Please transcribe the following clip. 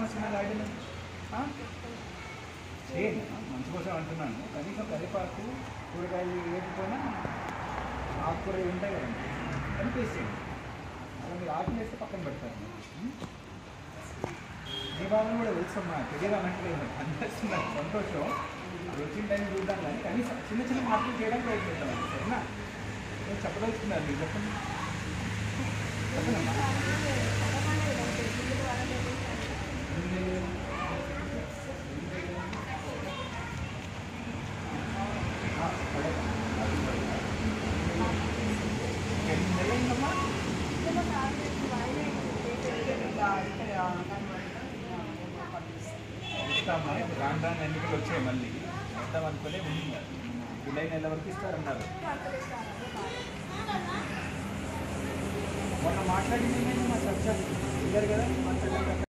చిన్న గార్డెన్ ఆ? చేయండి ఆ, మంచి కోసం అంటున్నాను కనీసం కరివేపాకు కూరగాయలు వేయకపోయినా ఆకుకూర ఇవి ఉంటాయి కదండి కనిపేసేయండి అలా మీరు ఆకులు వేస్తే పక్కన పెడతారు ఉం? దీపావళి కూడా తెలుసమ్మా తెలియదు అనట్లేదు అనిపిస్తుంది నాకు సంతోషం అది వచ్చిన టైం చూద్దాం కానీ కనీసం చిన్న చిన్న మార్పులు చేయడానికి ప్రయత్నిద్దాం సరేనా నేను చెప్పదలుచుకున్నారు మీరు చెప్పండి చెప్పండమ్మా ఆ, సరే. ఎన్ని నెలలు అయిందమ్మా? ఇస్తామా రాను రాను ఎన్నికలు వచ్చాయి మళ్ళీ ఇస్తాం అనుకునే ఉంది జూలై నెల వరకు ఇస్తారన్నారు మొన్న మాట్లాడింది నేను మా చర్చ ఇద్దరు కదా మాట్లాడారు